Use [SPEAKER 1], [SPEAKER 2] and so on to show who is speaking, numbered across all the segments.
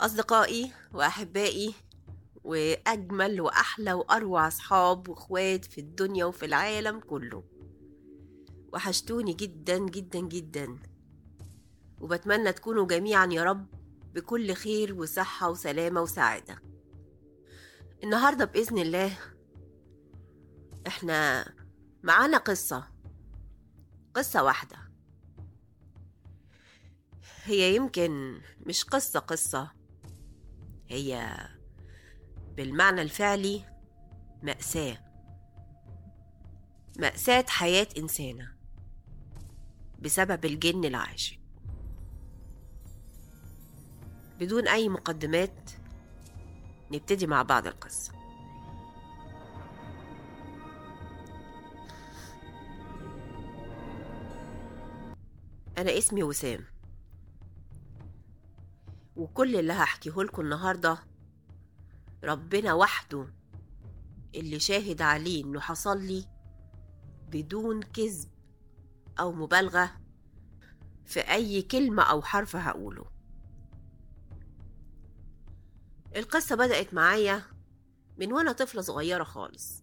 [SPEAKER 1] أصدقائي وأحبائي وأجمل وأحلى وأروع أصحاب وإخوات في الدنيا وفي العالم كله وحشتوني جدا جدا جدا وبتمنى تكونوا جميعا يا رب بكل خير وصحة وسلامة وسعادة النهاردة بإذن الله احنا معانا قصة قصة واحدة هي يمكن مش قصة قصة هي بالمعنى الفعلي مأساة مأساة حياة إنسانة بسبب الجن العاشق بدون أي مقدمات نبتدي مع بعض القصة أنا اسمي وسام وكل اللي هحكيه لكم النهارده ربنا وحده اللي شاهد عليه انه حصل لي بدون كذب او مبالغه في اي كلمه او حرف هقوله القصه بدات معايا من وانا طفله صغيره خالص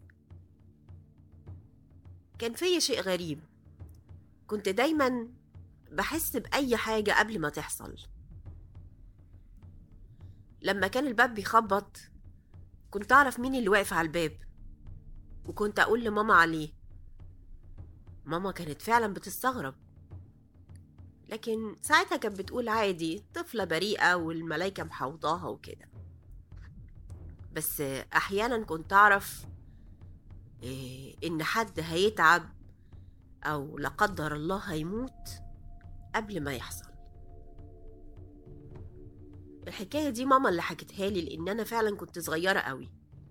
[SPEAKER 1] كان فيا شيء غريب كنت دايما بحس باي حاجه قبل ما تحصل لما كان الباب بيخبط كنت أعرف مين اللي واقف على الباب وكنت أقول لماما عليه ماما كانت فعلا بتستغرب لكن ساعتها كانت بتقول عادي طفلة بريئة والملايكة محوطاها وكده بس أحيانا كنت أعرف إيه إن حد هيتعب أو لا قدر الله هيموت قبل ما يحصل الحكاية دي ماما اللي حكتها لي لأن أنا فعلا كنت صغيرة قوي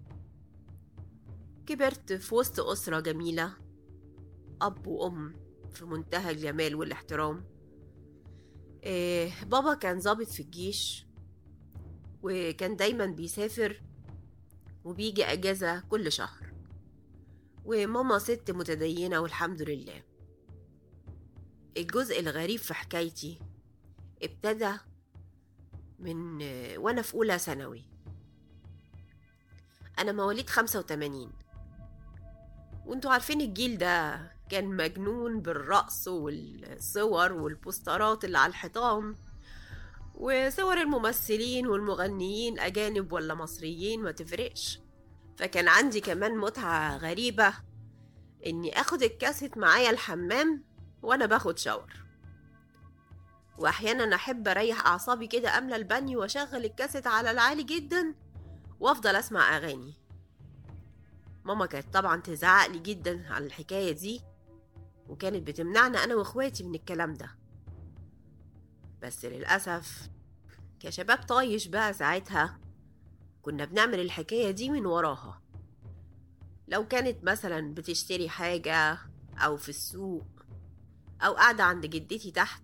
[SPEAKER 1] كبرت في وسط أسرة جميلة أب وأم في منتهى الجمال والاحترام إيه بابا كان ضابط في الجيش وكان دايما بيسافر وبيجي أجازة كل شهر وماما ست متدينة والحمد لله الجزء الغريب في حكايتي ابتدى من وانا في اولى ثانوي انا مواليد خمسة وتمانين وانتوا عارفين الجيل ده كان مجنون بالرقص والصور والبوسترات اللي على الحيطان وصور الممثلين والمغنيين اجانب ولا مصريين ما تفرقش فكان عندي كمان متعة غريبة اني اخد الكاسيت معايا الحمام وانا باخد شاور واحيانا احب اريح اعصابي كده املى البانيو واشغل الكاسيت على العالي جدا وافضل اسمع اغاني ماما كانت طبعا تزعق لي جدا على الحكايه دي وكانت بتمنعنا انا واخواتي من الكلام ده بس للاسف كشباب طايش بقى ساعتها كنا بنعمل الحكايه دي من وراها لو كانت مثلا بتشتري حاجه او في السوق او قاعده عند جدتي تحت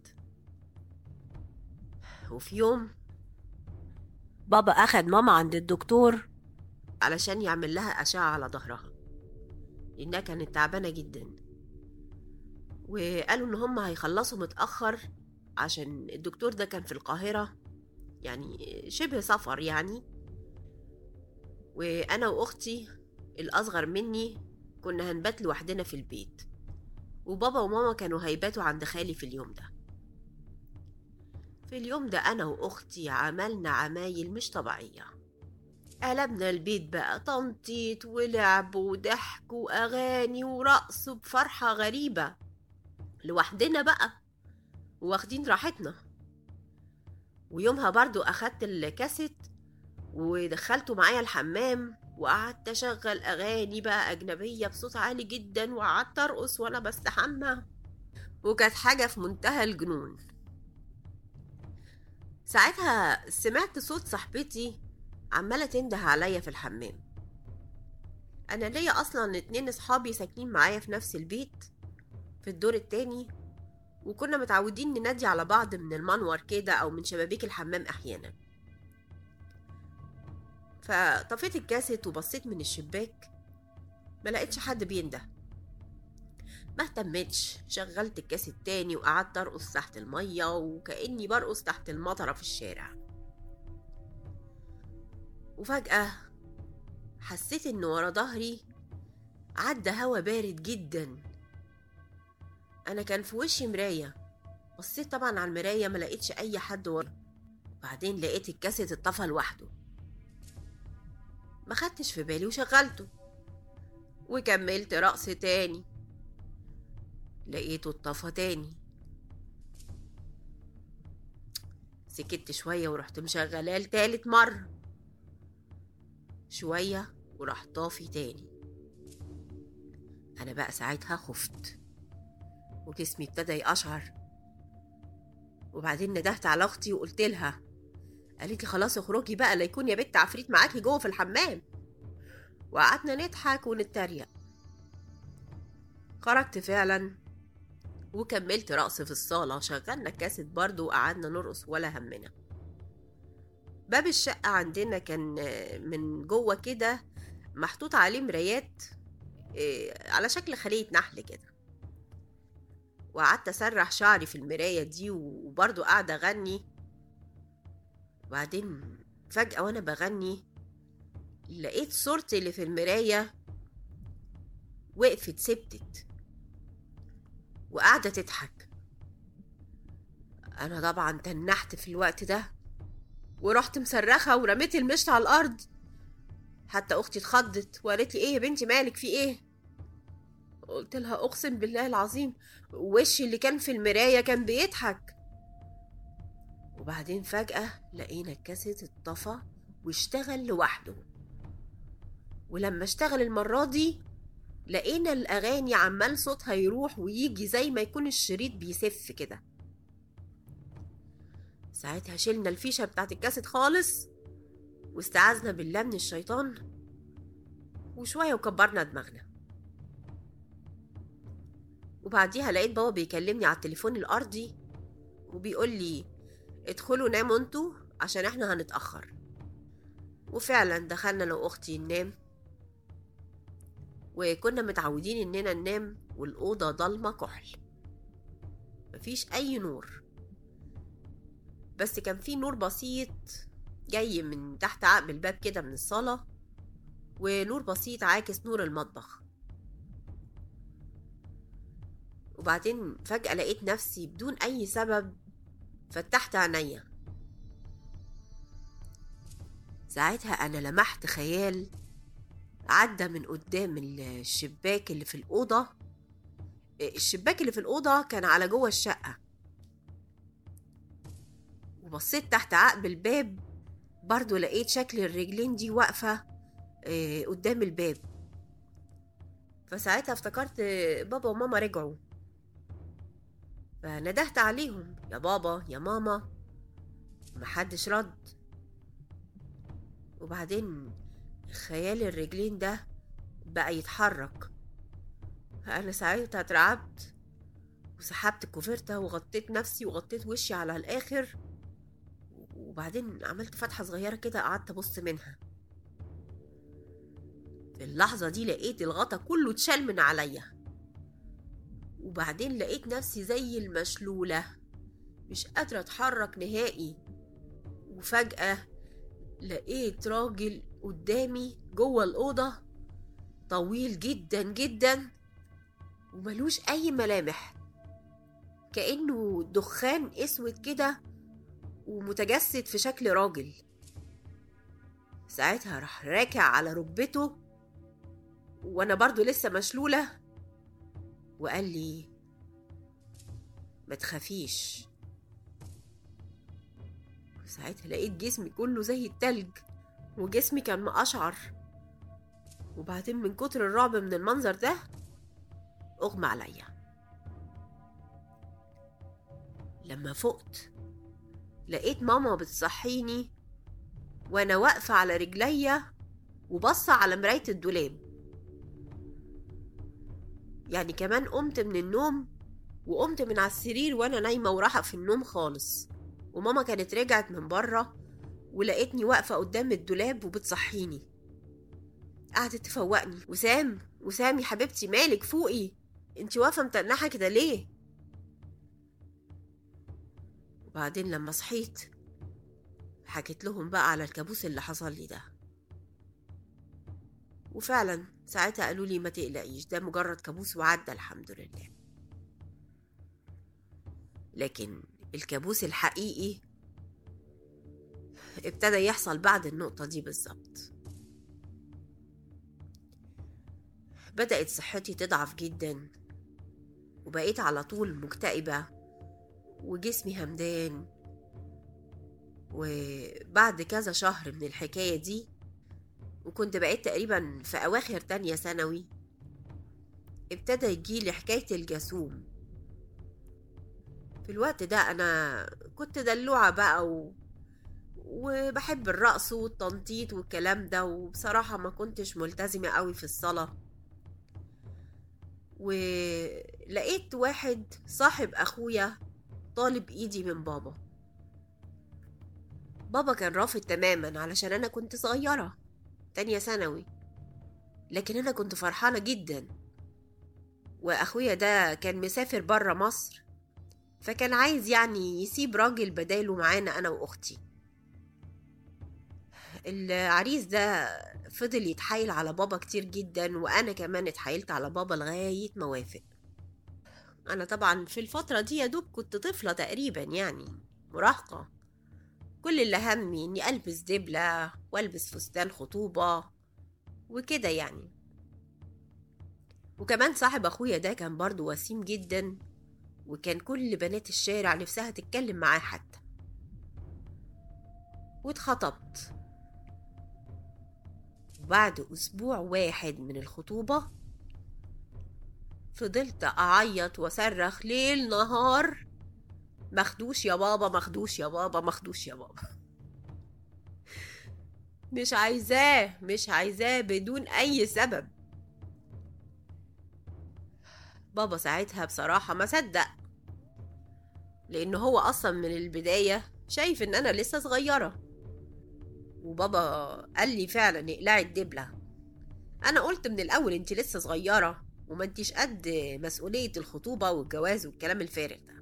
[SPEAKER 1] وفي يوم بابا أخد ماما عند الدكتور علشان يعمل لها أشعة على ظهرها لأنها كانت تعبانة جدا وقالوا إن هم هيخلصوا متأخر عشان الدكتور ده كان في القاهرة يعني شبه سفر يعني وأنا وأختي الأصغر مني كنا هنبات لوحدنا في البيت وبابا وماما كانوا هيباتوا عند خالي في اليوم ده في اليوم ده أنا وأختي عملنا عمايل مش طبيعية قلبنا البيت بقى تنطيط ولعب وضحك وأغاني ورقص بفرحة غريبة لوحدنا بقى واخدين راحتنا ويومها برضو أخدت الكاسيت ودخلته معايا الحمام وقعدت أشغل أغاني بقى أجنبية بصوت عالي جدا وقعدت أرقص وأنا بستحمى وكانت حاجة في منتهى الجنون ساعتها سمعت صوت صاحبتي عمالة تنده عليا في الحمام أنا ليا أصلا اتنين أصحابي ساكنين معايا في نفس البيت في الدور التاني وكنا متعودين ننادي على بعض من المنور كده أو من شبابيك الحمام أحيانا فطفيت الكاسيت وبصيت من الشباك ما لقيتش حد بينده ما اهتمتش شغلت الكاسيت تاني وقعدت ارقص تحت المية وكأني برقص تحت المطرة في الشارع وفجأة حسيت إن ورا ظهري عدى هوا بارد جدا أنا كان في وشي مراية بصيت طبعا على المراية ما لقيتش أي حد ورا بعدين لقيت الكاسيت اتطفى لوحده ما خدتش في بالي وشغلته وكملت رقص تاني لقيته اتطفى تاني سكت شوية ورحت مشغلاه لتالت مرة شوية وراح طافي تاني أنا بقى ساعتها خفت وجسمي ابتدى يقشعر وبعدين ندهت على أختي وقلت لها قالت لي خلاص اخرجي بقى لا يكون يا بنت عفريت معاكي جوه في الحمام وقعدنا نضحك ونتريق خرجت فعلا وكملت رقص في الصالة شغلنا الكاسيت برضو وقعدنا نرقص ولا همنا باب الشقة عندنا كان من جوه كده محطوط عليه مرايات إيه، على شكل خلية نحل كده وقعدت أسرح شعري في المراية دي وبرضو قاعدة أغني وبعدين فجأة وأنا بغني لقيت صورتي اللي في المراية وقفت سبتت وقاعدة تضحك أنا طبعا تنحت في الوقت ده ورحت مصرخة ورميت المشط على الأرض حتى أختي اتخضت وقالت لي إيه يا بنتي مالك في إيه قلت لها أقسم بالله العظيم وشي اللي كان في المراية كان بيضحك وبعدين فجأة لقينا الكاسيت اتطفى واشتغل لوحده ولما اشتغل المرة دي لقينا الأغاني عمال صوتها يروح ويجي زي ما يكون الشريط بيسف كده ساعتها شلنا الفيشة بتاعت الكاسيت خالص واستعاذنا بالله من الشيطان وشوية وكبرنا دماغنا وبعديها لقيت بابا بيكلمني على التليفون الأرضي وبيقول لي ادخلوا ناموا انتوا عشان احنا هنتأخر وفعلا دخلنا انا واختي ننام وكنا متعودين اننا ننام والأوضة ضلمة كحل مفيش أي نور بس كان في نور بسيط جاي من تحت عقب الباب كده من الصالة ونور بسيط عاكس نور المطبخ وبعدين فجأة لقيت نفسي بدون أي سبب فتحت عينيا ساعتها أنا لمحت خيال عدى من قدام الشباك اللي في الأوضة الشباك اللي في الأوضة كان على جوه الشقة وبصيت تحت عقب الباب برضو لقيت شكل الرجلين دي واقفة آه، قدام الباب فساعتها افتكرت بابا وماما رجعوا فندهت عليهم يا بابا يا ماما محدش رد وبعدين خيال الرجلين ده بقى يتحرك أنا ساعتها اترعبت وسحبت الكوفرتة وغطيت نفسي وغطيت وشي على الآخر وبعدين عملت فتحة صغيرة كده قعدت أبص منها في اللحظة دي لقيت الغطا كله اتشال من عليا وبعدين لقيت نفسي زي المشلولة مش قادرة أتحرك نهائي وفجأة لقيت راجل قدامي جوه الأوضة طويل جدا جدا وملوش أي ملامح كأنه دخان أسود كده ومتجسد في شكل راجل ساعتها راح راكع على ركبته وانا برضو لسه مشلولة وقال لي ما تخافيش ساعتها لقيت جسمي كله زي التلج وجسمي كان مقشعر وبعدين من كتر الرعب من المنظر ده اغمى عليا لما فقت لقيت ماما بتصحيني وانا واقفة على رجليا وبصة على مراية الدولاب يعني كمان قمت من النوم وقمت من على السرير وانا نايمة وراحة في النوم خالص وماما كانت رجعت من بره ولقيتني واقفة قدام الدولاب وبتصحيني قعدت تفوقني وسام وسام يا حبيبتي مالك فوقي انتي واقفة متنحة كده ليه وبعدين لما صحيت حكيت لهم بقى على الكابوس اللي حصل لي ده وفعلا ساعتها قالوا لي ما تقلقيش ده مجرد كابوس وعدى الحمد لله لكن الكابوس الحقيقي ابتدى يحصل بعد النقطة دي بالظبط بدأت صحتي تضعف جدا وبقيت على طول مكتئبة وجسمي همدان وبعد كذا شهر من الحكاية دي وكنت بقيت تقريبا في أواخر تانية ثانوي ابتدى يجيلي حكاية الجاسوم في الوقت ده أنا كنت دلوعة بقى و... وبحب الرقص والتنطيط والكلام ده وبصراحة ما كنتش ملتزمة قوي في الصلاة ولقيت واحد صاحب أخويا طالب إيدي من بابا بابا كان رافض تماما علشان أنا كنت صغيرة تانية ثانوي لكن أنا كنت فرحانة جدا وأخويا ده كان مسافر برا مصر فكان عايز يعني يسيب راجل بداله معانا أنا وأختي العريس ده فضل يتحايل على بابا كتير جدا وأنا كمان اتحايلت على بابا لغاية ما وافق أنا طبعا في الفترة دي يا دوب كنت طفلة تقريبا يعني مراهقة كل اللي همي إني ألبس دبلة وألبس فستان خطوبة وكده يعني وكمان صاحب أخويا ده كان برضو وسيم جدا وكان كل بنات الشارع نفسها تتكلم معاه حتى واتخطبت وبعد أسبوع واحد من الخطوبة فضلت أعيط وأصرخ ليل نهار مخدوش يا بابا مخدوش يا بابا مخدوش يا بابا مش عايزاه مش عايزاه بدون أي سبب بابا ساعتها بصراحة ما صدق لأن هو أصلا من البداية شايف إن أنا لسه صغيرة وبابا قال لي فعلا اقلعي الدبلة أنا قلت من الأول أنت لسه صغيرة وما انتيش قد مسؤولية الخطوبة والجواز والكلام الفارغ ده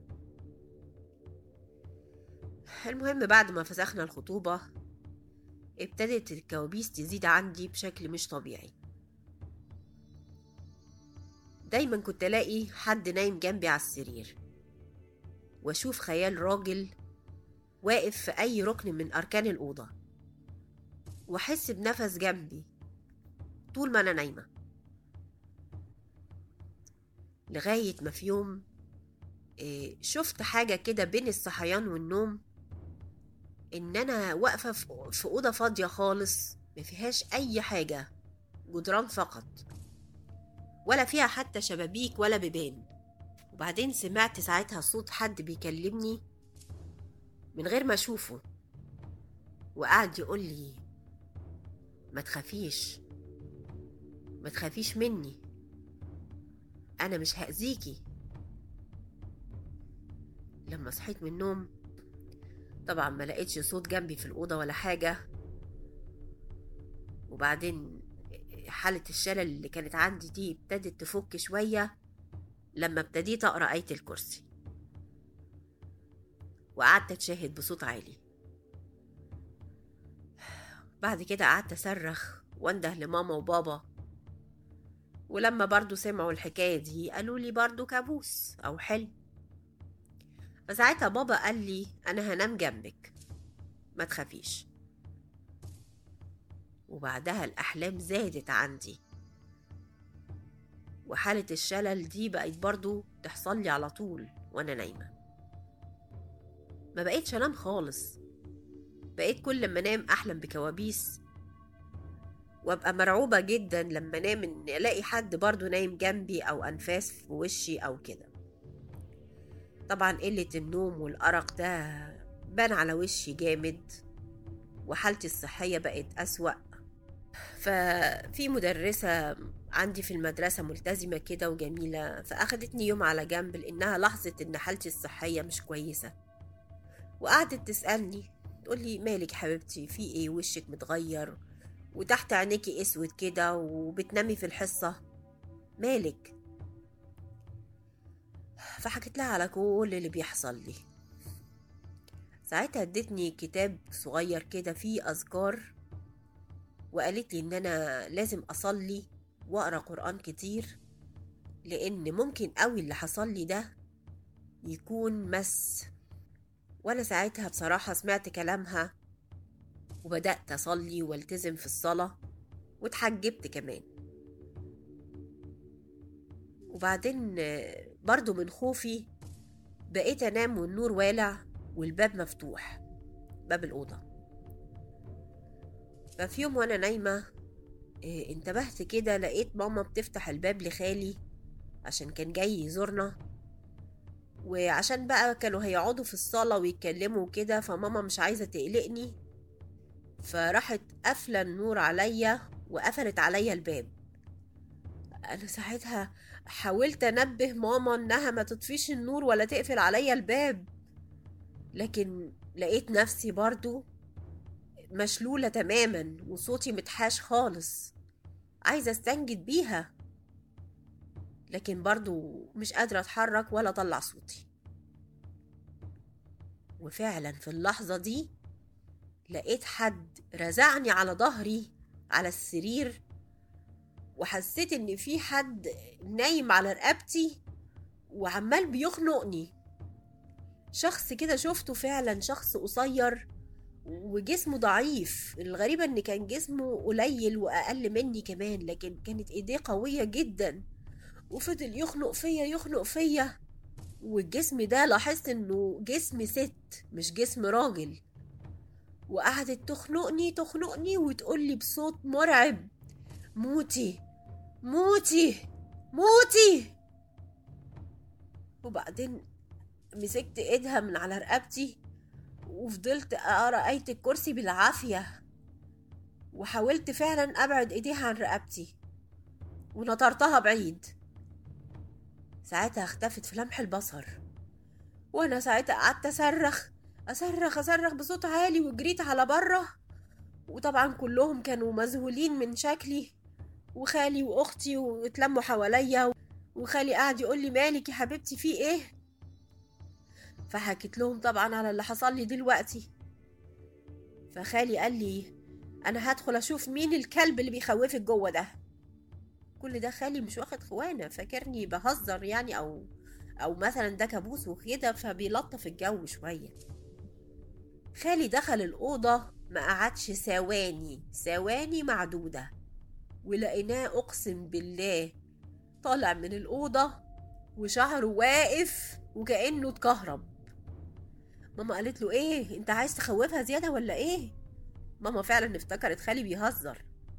[SPEAKER 1] المهم بعد ما فسخنا الخطوبة ابتدت الكوابيس تزيد عندي بشكل مش طبيعي دايما كنت الاقي حد نايم جنبي على السرير واشوف خيال راجل واقف في اي ركن من اركان الاوضه واحس بنفس جنبي طول ما انا نايمه لغايه ما في يوم إيه، شفت حاجه كده بين الصحيان والنوم ان انا واقفه في- في اوضه فاضيه خالص ما فيهاش اي حاجه جدران فقط ولا فيها حتى شبابيك ولا بيبان وبعدين سمعت ساعتها صوت حد بيكلمني من غير ما اشوفه وقعد يقول لي ما تخافيش ما تخافيش مني انا مش هاذيكي لما صحيت من النوم طبعا ما لقيتش صوت جنبي في الاوضه ولا حاجه وبعدين حالة الشلل اللي كانت عندي دي ابتدت تفك شوية لما ابتديت أقرأ آية الكرسي وقعدت أتشاهد بصوت عالي بعد كده قعدت أصرخ وانده لماما وبابا ولما برضو سمعوا الحكاية دي قالوا لي برضو كابوس أو حلم فساعتها بابا قال لي أنا هنام جنبك ما تخافيش وبعدها الأحلام زادت عندي وحالة الشلل دي بقت برضو تحصل لي على طول وأنا نايمة ما بقيتش أنام خالص بقيت كل ما أنام أحلم بكوابيس وأبقى مرعوبة جدا لما أنام إن ألاقي حد برضو نايم جنبي أو أنفاس في وشي أو كده طبعا قلة النوم والأرق ده بان على وشي جامد وحالتي الصحية بقت أسوأ ففي مدرسة عندي في المدرسة ملتزمة كده وجميلة فأخدتني يوم على جنب لأنها لاحظت إن حالتي الصحية مش كويسة وقعدت تسألني تقولي مالك حبيبتي في ايه وشك متغير وتحت عينيكي اسود كده وبتنامي في الحصة مالك فحكيت لها على كل اللي بيحصل لي ساعتها ادتني كتاب صغير كده فيه أذكار وقالت لي ان انا لازم اصلي واقرا قران كتير لان ممكن قوي اللي حصل لي ده يكون مس وانا ساعتها بصراحه سمعت كلامها وبدات اصلي والتزم في الصلاه واتحجبت كمان وبعدين آه، برضو من خوفي بقيت انام والنور والع والباب مفتوح باب الاوضه ففي يوم وانا نايمه آه، انتبهت كده لقيت ماما بتفتح الباب لخالي عشان كان جاي يزورنا وعشان بقى كانوا هيقعدوا في الصالة ويتكلموا كده فماما مش عايزة تقلقني فراحت قافلة النور عليا وقفلت عليا الباب أنا ساعتها حاولت أنبه ماما إنها ما تطفيش النور ولا تقفل عليا الباب لكن لقيت نفسي برضو مشلولة تماما وصوتي متحاش خالص عايزة استنجد بيها لكن برضو مش قادرة أتحرك ولا أطلع صوتي وفعلا في اللحظة دي لقيت حد رزعني على ظهري على السرير وحسيت ان في حد نايم على رقبتي وعمال بيخنقني شخص كده شفته فعلا شخص قصير وجسمه ضعيف الغريبة ان كان جسمه قليل واقل مني كمان لكن كانت ايديه قوية جدا وفضل يخنق فيا يخنق فيا والجسم ده لاحظت انه جسم ست مش جسم راجل وقعدت تخنقني تخنقني وتقولي بصوت مرعب موتي موتي موتي وبعدين مسكت ايدها من على رقبتي وفضلت اقرا آية الكرسي بالعافية وحاولت فعلا ابعد ايديها عن رقبتي ونطرتها بعيد ساعتها اختفت في لمح البصر وانا ساعتها قعدت اصرخ اصرخ اصرخ بصوت عالي وجريت على بره وطبعا كلهم كانوا مذهولين من شكلي وخالي واختي واتلموا حواليا وخالي قعد يقول لي مالك يا حبيبتي في ايه فحكيت لهم طبعا على اللي حصل لي دلوقتي فخالي قال لي انا هدخل اشوف مين الكلب اللي بيخوفك جوه ده كل ده خالي مش واخد خوانه فاكرني بهزر يعني او او مثلا ده كابوس وكده فبيلطف الجو شويه خالي دخل الاوضه ما قعدش ثواني ثواني معدوده ولقيناه اقسم بالله طالع من الاوضه وشعره واقف وكانه اتكهرب ماما قالت له ايه انت عايز تخوفها زياده ولا ايه ماما فعلا افتكرت خالي بيهزر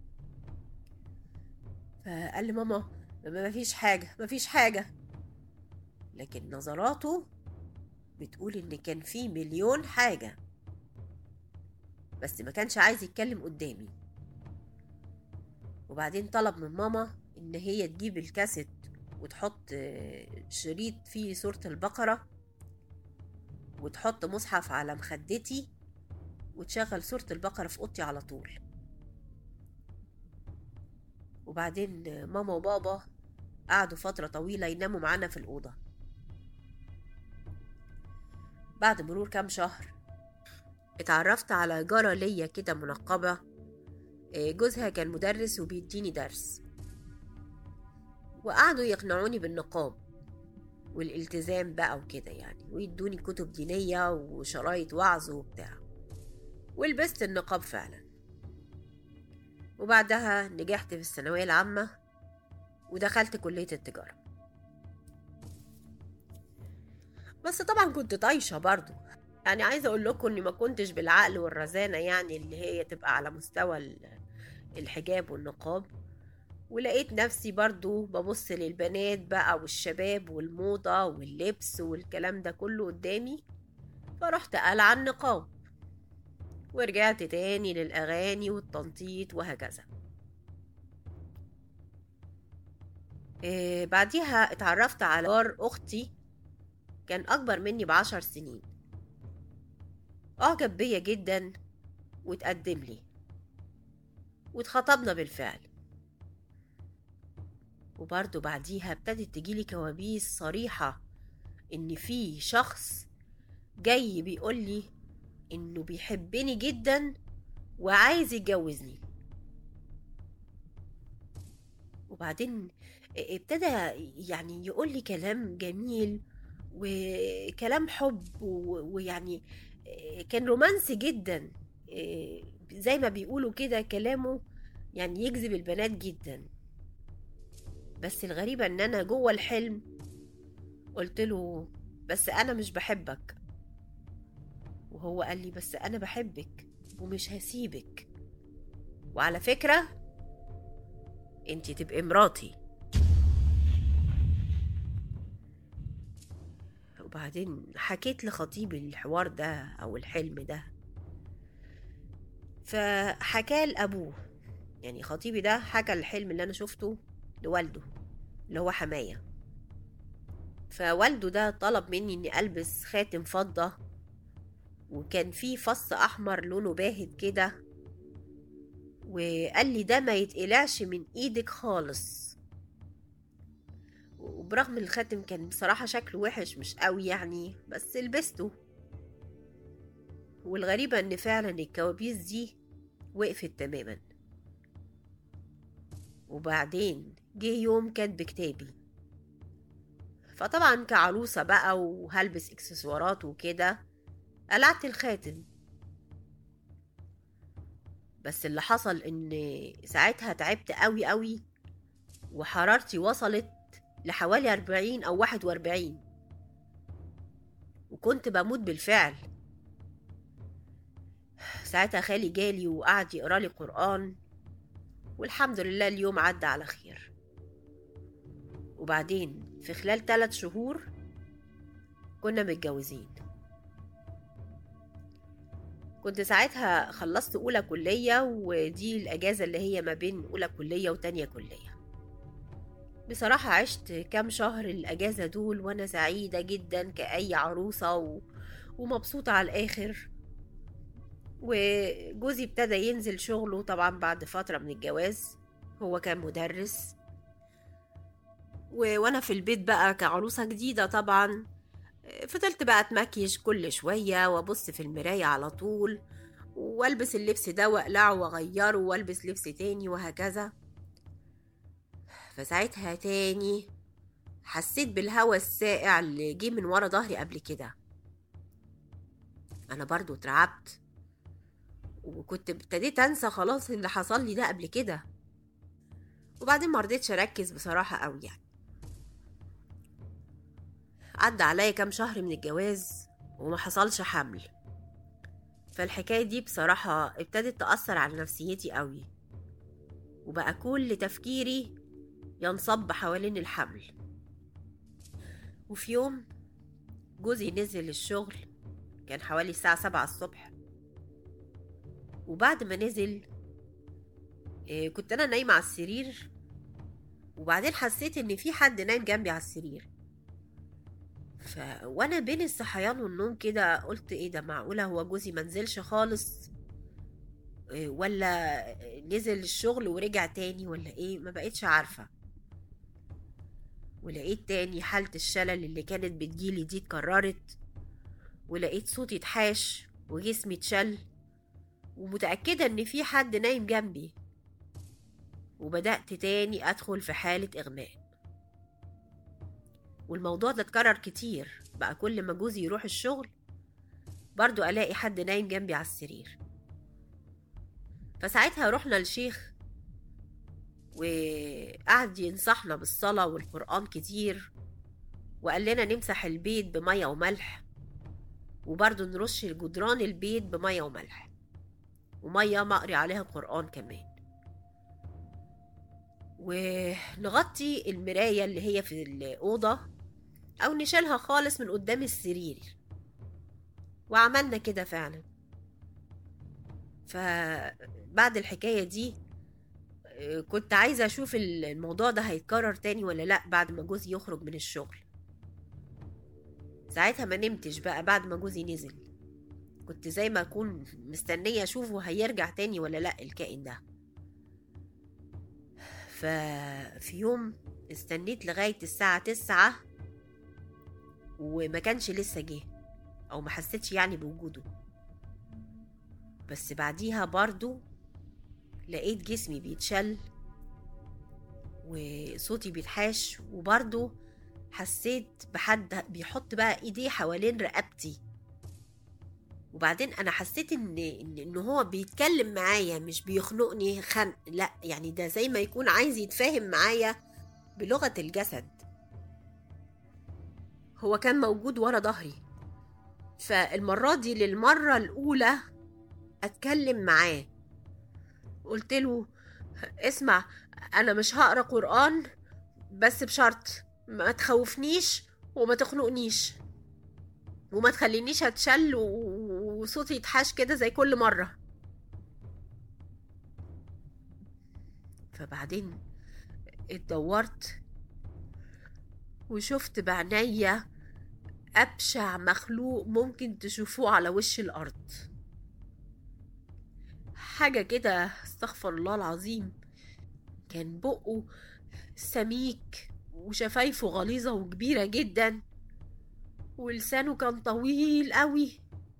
[SPEAKER 1] فقال لي ماما ما فيش حاجه ما فيش حاجه لكن نظراته بتقول ان كان في مليون حاجه بس ما كانش عايز يتكلم قدامي وبعدين طلب من ماما ان هي تجيب الكاسيت وتحط شريط فيه سورة البقرة وتحط مصحف على مخدتي وتشغل سورة البقرة في أوضتي على طول وبعدين ماما وبابا قعدوا فترة طويلة يناموا معانا في الأوضة بعد مرور كام شهر اتعرفت على جارة ليا كده منقبة جوزها كان مدرس وبيديني درس وقعدوا يقنعوني بالنقاب والالتزام بقى وكده يعني ويدوني كتب دينية وشرايط وعظ وبتاع ولبست النقاب فعلا وبعدها نجحت في الثانوية العامة ودخلت كلية التجارة بس طبعا كنت طايشة برضو يعني عايزة أقول لكم إني ما كنتش بالعقل والرزانة يعني اللي هي تبقى على مستوى الحجاب والنقاب ولقيت نفسي برضو ببص للبنات بقى والشباب والموضة واللبس والكلام ده كله قدامي فرحت قلع النقاب ورجعت تاني للأغاني والتنطيط وهكذا إيه بعديها اتعرفت على جار أختي كان أكبر مني بعشر سنين أعجب بيا جدا وتقدم لي واتخطبنا بالفعل وبرضه بعديها ابتدت تجيلي كوابيس صريحة إن في شخص جاي بيقولي إنه بيحبني جدا وعايز يتجوزني وبعدين ابتدى يعني يقول لي كلام جميل وكلام حب و- ويعني كان رومانسي جدا زي ما بيقولوا كده كلامه يعني يجذب البنات جدا بس الغريبة ان انا جوه الحلم قلت له بس انا مش بحبك وهو قال لي بس انا بحبك ومش هسيبك وعلى فكرة انتي تبقي مراتي وبعدين حكيت لخطيبي الحوار ده او الحلم ده فحكاه لابوه يعني خطيبي ده حكى الحلم اللي انا شفته لوالده اللي هو حماية فوالده ده طلب مني اني البس خاتم فضة وكان فيه فص احمر لونه باهت كده وقال لي ده ما يتقلعش من ايدك خالص وبرغم الخاتم كان بصراحة شكله وحش مش قوي يعني بس لبسته والغريبة ان فعلا الكوابيس دي وقفت تماما وبعدين جه يوم كاتب كتابي فطبعا كعروسة بقى وهلبس اكسسوارات وكده قلعت الخاتم بس اللي حصل ان ساعتها تعبت قوي قوي وحرارتي وصلت لحوالي أربعين أو واحد وأربعين وكنت بموت بالفعل ساعتها خالي جالي وقعد يقرا لي قرآن والحمد لله اليوم عدى على خير وبعدين في خلال ثلاث شهور كنا متجوزين كنت ساعتها خلصت أولى كلية ودي الأجازة اللي هي ما بين أولى كلية وتانية كلية بصراحة عشت كام شهر الأجازة دول وأنا سعيدة جدا كأي عروسة و... ومبسوطة على الآخر وجوزي ابتدى ينزل شغله طبعا بعد فترة من الجواز هو كان مدرس و... وأنا في البيت بقى كعروسة جديدة طبعا فضلت بقى اتمكيج كل شوية وابص في المراية على طول والبس اللبس ده واقلعه واغيره والبس لبس تاني وهكذا فساعتها تاني حسيت بالهوا الساقع اللي جه من ورا ظهري قبل كده انا برضو اترعبت وكنت ابتديت انسى خلاص اللي حصل لي ده قبل كده وبعدين مرضتش اركز بصراحة قوي يعني عدى عليا كام شهر من الجواز وما حصلش حمل فالحكاية دي بصراحة ابتدت تأثر على نفسيتي قوي وبقى كل تفكيري ينصب حوالين الحمل وفي يوم جوزي نزل الشغل كان حوالي الساعة سبعة الصبح وبعد ما نزل إيه، كنت أنا نايمة على السرير وبعدين حسيت إن في حد نايم جنبي على السرير ف... وانا بين الصحيان والنوم كده قلت ايه ده معقولة هو جوزي منزلش خالص إيه، ولا نزل الشغل ورجع تاني ولا ايه ما بقتش عارفة ولقيت تاني حالة الشلل اللي كانت بتجيلي دي اتكررت ولقيت صوتي اتحاش وجسمي اتشل ومتأكدة ان في حد نايم جنبي وبدأت تاني أدخل في حالة إغماء والموضوع ده اتكرر كتير بقى كل ما جوزي يروح الشغل برضو ألاقي حد نايم جنبي على السرير فساعتها رحنا للشيخ وقعد ينصحنا بالصلاة والقرآن كتير وقال لنا نمسح البيت بمية وملح وبرضو نرش جدران البيت بمية وملح ومية مقري عليها قرآن كمان ونغطي المراية اللي هي في الأوضة أو نشيلها خالص من قدام السرير وعملنا كده فعلا فبعد الحكاية دي آه، كنت عايزة أشوف الموضوع ده هيتكرر تاني ولا لأ بعد ما جوزي يخرج من الشغل ساعتها ما نمتش بقى بعد ما جوزي نزل كنت زي ما أكون مستنية أشوفه هيرجع تاني ولا لأ الكائن ده ففي يوم استنيت لغاية الساعة تسعة وما كانش لسه جه أو ما حسيتش يعني بوجوده بس بعديها برضو لقيت جسمي بيتشل وصوتي بيتحاش وبرضه حسيت بحد بيحط بقى ايديه حوالين رقبتي وبعدين انا حسيت ان ان إن هو بيتكلم معايا مش بيخنقني خنق لا يعني ده زي ما يكون عايز يتفاهم معايا بلغة الجسد هو كان موجود ورا ظهري فالمرة دي للمرة الأولى أتكلم معاه قلت له اسمع أنا مش هقرأ قرآن بس بشرط ما تخوفنيش وما تخنقنيش وما تخلينيش اتشل و- وصوتي يتحاش كده زي كل مرة فبعدين اتدورت وشفت بعناية أبشع مخلوق ممكن تشوفوه على وش الأرض حاجة كده استغفر الله العظيم كان بقه سميك وشفايفه غليظة وكبيرة جدا ولسانه كان طويل قوي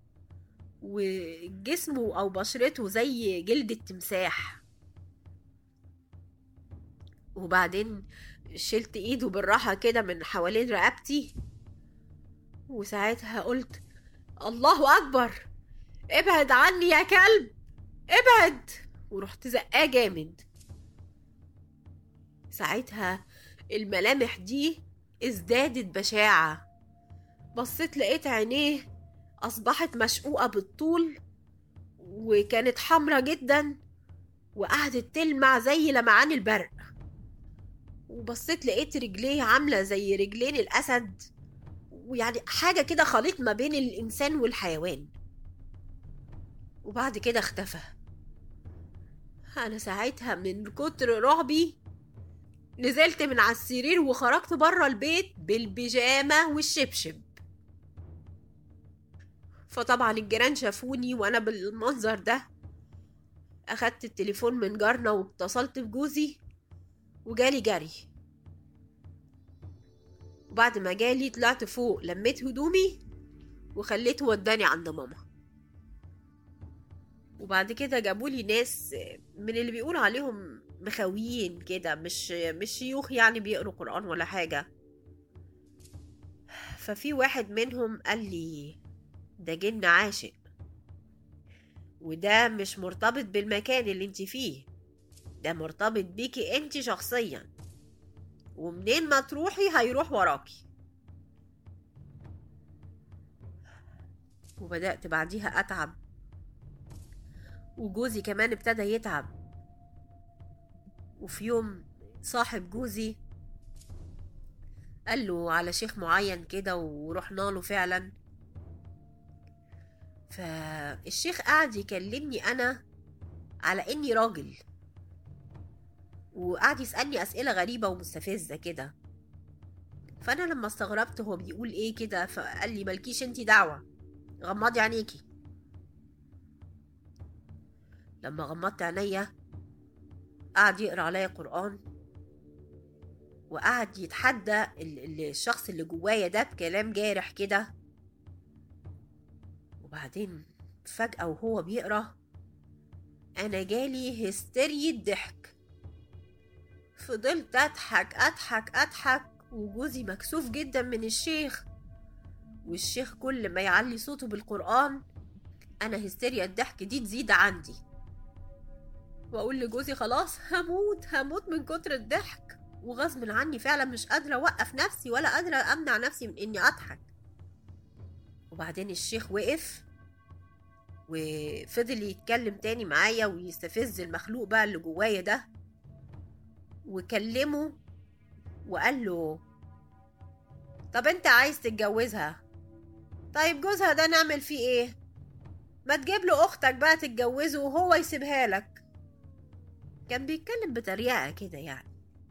[SPEAKER 1] وجسمه أو بشرته زي جلد التمساح وبعدين شلت ايده بالراحة كده من حوالين رقبتي وساعتها قلت الله أكبر ابعد عني يا كلب ابعد ورحت زقاه جامد ساعتها الملامح دي ازدادت بشاعة بصيت لقيت عينيه أصبحت مشقوقة بالطول وكانت حمرة جدا وقعدت تلمع زي لمعان البرق وبصيت لقيت رجليه عاملة زي رجلين الأسد ويعني حاجة كده خليط ما بين الإنسان والحيوان وبعد كده اختفى أنا ساعتها من كتر رعبي نزلت من على السرير وخرجت بره البيت بالبيجامة والشبشب فطبعا الجيران شافوني وانا بالمنظر ده اخدت التليفون من جارنا واتصلت بجوزي وجالي جري وبعد ما جالي طلعت فوق لميت هدومي وخليته وداني عند ماما وبعد كده جابولي ناس من اللي بيقولوا عليهم مخاويين كده مش مش شيوخ يعني بيقروا قرآن ولا حاجة ففي واحد منهم قال لي ده جن عاشق وده مش مرتبط بالمكان اللي انت فيه ده مرتبط بيكي انت شخصيا ومنين ما تروحي هيروح وراكي وبدأت بعديها أتعب وجوزي كمان ابتدى يتعب وفي يوم صاحب جوزي قال له على شيخ معين كده ورحنا له فعلا فالشيخ قعد يكلمني انا على اني راجل وقعد يسالني اسئله غريبه ومستفزه كده فانا لما استغربت هو بيقول ايه كده فقال لي مالكيش انتي دعوه غمضي عينيكي لما غمضت عينيا قعد يقرا عليا قران وقعد يتحدى ال- ال- الشخص اللي جوايا ده بكلام جارح كده وبعدين فجأة وهو بيقرا أنا جالي هستيريا ضحك فضلت أضحك أضحك أضحك وجوزي مكسوف جدا من الشيخ والشيخ كل ما يعلي صوته بالقرآن أنا هستيريا الضحك دي تزيد عندي وأقول لجوزي خلاص هموت هموت من كتر الضحك وغصب عني فعلا مش قادرة أوقف نفسي ولا قادرة أمنع نفسي من إني أضحك وبعدين الشيخ وقف وفضل يتكلم تاني معايا ويستفز المخلوق بقى اللي جوايا ده وكلمه وقال له طب انت عايز تتجوزها طيب جوزها ده نعمل فيه ايه ما تجيب له اختك بقى تتجوزه وهو يسيبها لك كان بيتكلم بطريقة كده يعني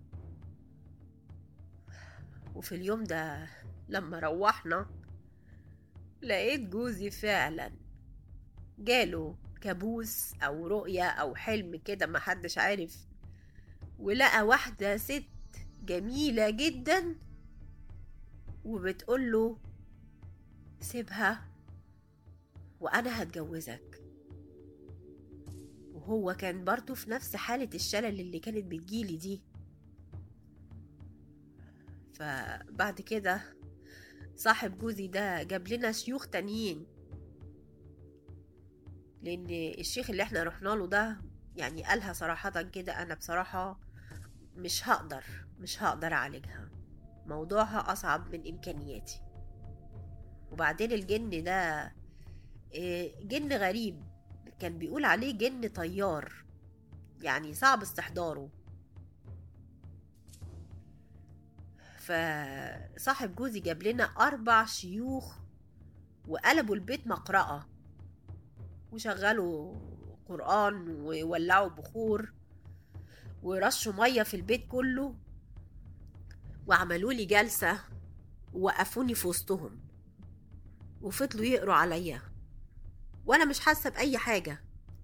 [SPEAKER 1] وفي اليوم ده لما روحنا لقيت جوزي فعلا جاله كابوس او رؤية او حلم كده محدش عارف ولقى واحدة ست جميلة جدا وبتقوله سيبها وانا هتجوزك وهو كان برضه في نفس حالة الشلل اللي كانت بتجيلي دي فبعد كده صاحب جوزي ده جاب لنا شيوخ تانيين لان الشيخ اللي احنا رحنا له ده يعني قالها صراحة كده انا بصراحة مش هقدر مش هقدر اعالجها موضوعها اصعب من امكانياتي وبعدين الجن ده إيه، جن غريب كان بيقول عليه جن طيار يعني صعب استحضاره فصاحب جوزي جاب لنا أربع شيوخ وقلبوا البيت مقرأة وشغلوا قرآن وولعوا بخور ورشوا مية في البيت كله وعملوا لي جلسة ووقفوني في وسطهم وفضلوا يقروا عليا وانا مش حاسه باي حاجه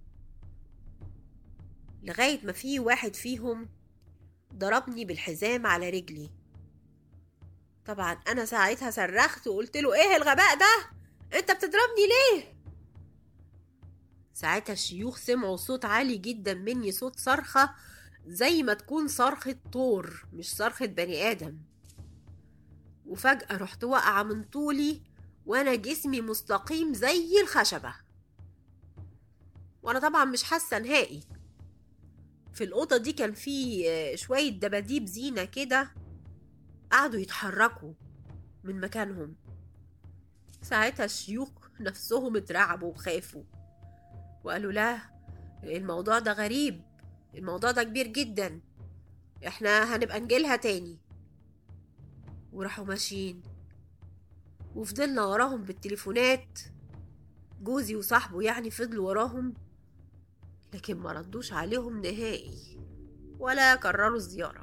[SPEAKER 1] لغايه ما في واحد فيهم ضربني بالحزام على رجلي طبعا انا ساعتها صرخت وقلت له ايه الغباء ده انت بتضربني ليه ساعتها الشيوخ سمعوا صوت عالي جدا مني صوت صرخة زي ما تكون صرخة طور مش صرخة بني آدم وفجأة رحت واقعة من طولي وأنا جسمي مستقيم زي الخشبة وأنا طبعا مش حاسة نهائي في الأوضة دي كان في آه، شوية دباديب زينة كده قعدوا يتحركوا من مكانهم ساعتها الشيوخ نفسهم اترعبوا وخافوا وقالوا لا الموضوع ده غريب الموضوع ده كبير جدا احنا هنبقى نجيلها تاني وراحوا ماشيين وفضلنا وراهم بالتليفونات جوزي وصاحبه يعني فضلوا وراهم لكن ما ردوش عليهم نهائي ولا كرروا الزيارة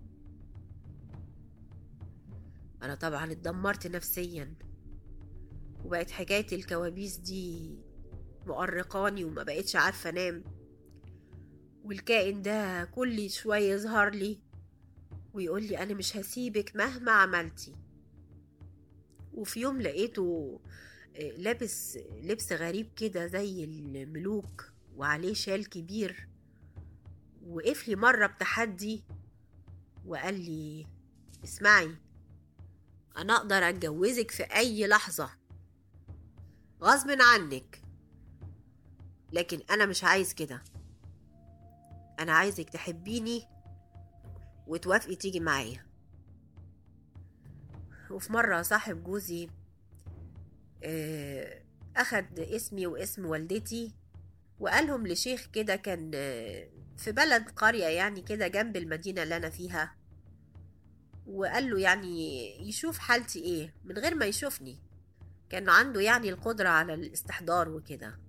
[SPEAKER 1] أنا طبعا اتدمرت نفسيا وبقت حكاية الكوابيس دي مؤرقاني وما بقتش عارفة أنام والكائن ده كل شوية يظهر لي ويقول لي أنا مش هسيبك مهما عملتي وفي يوم لقيته آه، لابس لبس غريب كده زي الملوك وعليه شال كبير وقف لي مرة بتحدي وقال لي اسمعي أنا أقدر أتجوزك في أي لحظة غصب عنك لكن أنا مش عايز كده أنا عايزك تحبيني وتوافقي تيجي معايا وفي مرة صاحب جوزي آه، أخد اسمي واسم والدتي وقالهم لشيخ كده كان آه، في بلد قرية يعني كده جنب المدينة اللي أنا فيها وقال له يعني يشوف حالتي إيه من غير ما يشوفني كان عنده يعني القدرة على الاستحضار وكده